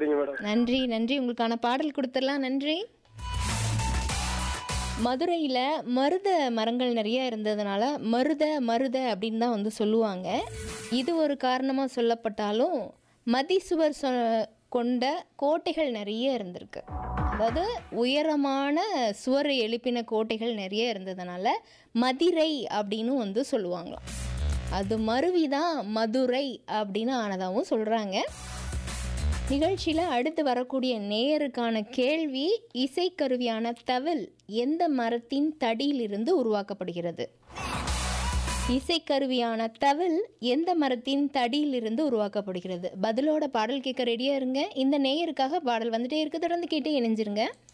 சரிங்க மேடம் நன்றி நன்றி உங்களுக்கான பாடல் கொடுத்துடலாம் நன்றி மதுரையில் மருத மரங்கள் நிறைய இருந்ததுனால மருத மருத அப்படின்னு தான் வந்து சொல்லுவாங்க இது ஒரு காரணமாக சொல்லப்பட்டாலும் மதிசுவர் சொ கொண்ட கோட்டைகள் நிறைய இருந்திருக்கு அதாவது உயரமான சுவரை எழுப்பின கோட்டைகள் நிறைய இருந்ததுனால மதிரை அப்படின்னு வந்து சொல்லுவாங்களாம் அது மருவி தான் மதுரை அப்படின்னு ஆனதாகவும் சொல்கிறாங்க நிகழ்ச்சியில் அடுத்து வரக்கூடிய நேயருக்கான கேள்வி இசைக்கருவியான தவில் எந்த மரத்தின் தடியிலிருந்து உருவாக்கப்படுகிறது இசைக்கருவியான தவில் எந்த மரத்தின் தடியிலிருந்து உருவாக்கப்படுகிறது பதிலோட பாடல் கேட்க ரெடியாக இருங்க இந்த நேயருக்காக பாடல் வந்துட்டே இருக்கு தொடர்ந்து கேட்டு இணைஞ்சிருங்க